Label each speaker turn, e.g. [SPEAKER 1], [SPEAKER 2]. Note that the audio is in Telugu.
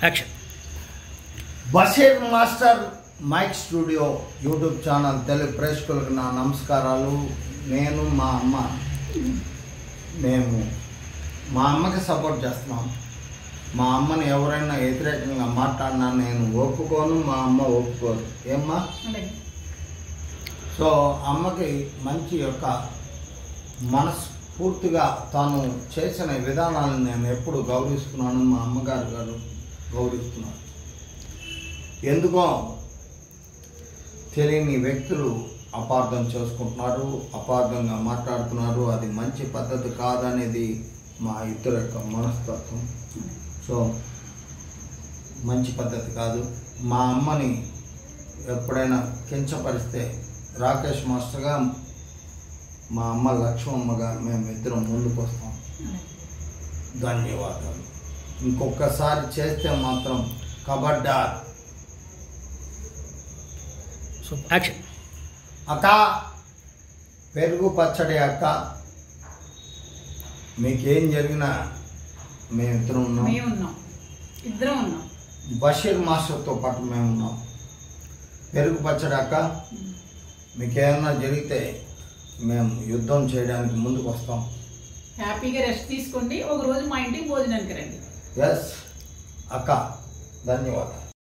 [SPEAKER 1] action
[SPEAKER 2] Basheer master mike studio YouTube channel Telugu ప్రేక్షకులకు నా నమస్కారాలు నేను మా అమ్మ మేము మా అమ్మకి సపోర్ట్ చేస్తున్నాం మా అమ్మని ఎవరైనా వ్యతిరేకంగా మాట్లాడినా నేను ఒప్పుకోను మా అమ్మ ఒప్పుకోదు ఏమ్మా సో అమ్మకి మంచి యొక్క మనస్ఫూర్తిగా తాను చేసిన విధానాలను నేను ఎప్పుడు గౌరవిస్తున్నాను మా అమ్మగారు గారు గౌరవిస్తున్నాను ఎందుకో తెలియని వ్యక్తులు అపార్థం చేసుకుంటున్నారు అపార్థంగా మాట్లాడుతున్నారు అది మంచి పద్ధతి కాదనేది మా ఇద్దరు యొక్క మనస్తత్వం సో మంచి పద్ధతి కాదు మా అమ్మని ఎప్పుడైనా కించపరిస్తే రాకేష్ మాస్టర్గా మా అమ్మ లక్ష్మమ్మగా మేము ఇద్దరం ముందుకు వస్తాం ధన్యవాదాలు ఇంకొకసారి చేస్తే మాత్రం కబడ్డార్
[SPEAKER 1] సో యాక్షన్
[SPEAKER 2] అక్క పెరుగు పచ్చడి అక్క మీకేం జరిగినా మేమిద్దరం ఉన్నాం
[SPEAKER 3] మేము ఉన్నాం ఇద్దరం ఉన్నాం
[SPEAKER 2] బషీర్ మాస్టర్తో పాటు మేము ఉన్నాం పెరుగు పచ్చడి అక్క మీకేమన్నా జరిగితే మేము యుద్ధం చేయడానికి ముందుకు వస్తాం
[SPEAKER 3] హ్యాపీగా రెస్ట్ తీసుకోండి ఒక రోజు మా ఇంటికి భోజనానికి రండి
[SPEAKER 2] ఎస్ అక్క ధన్యవాదాలు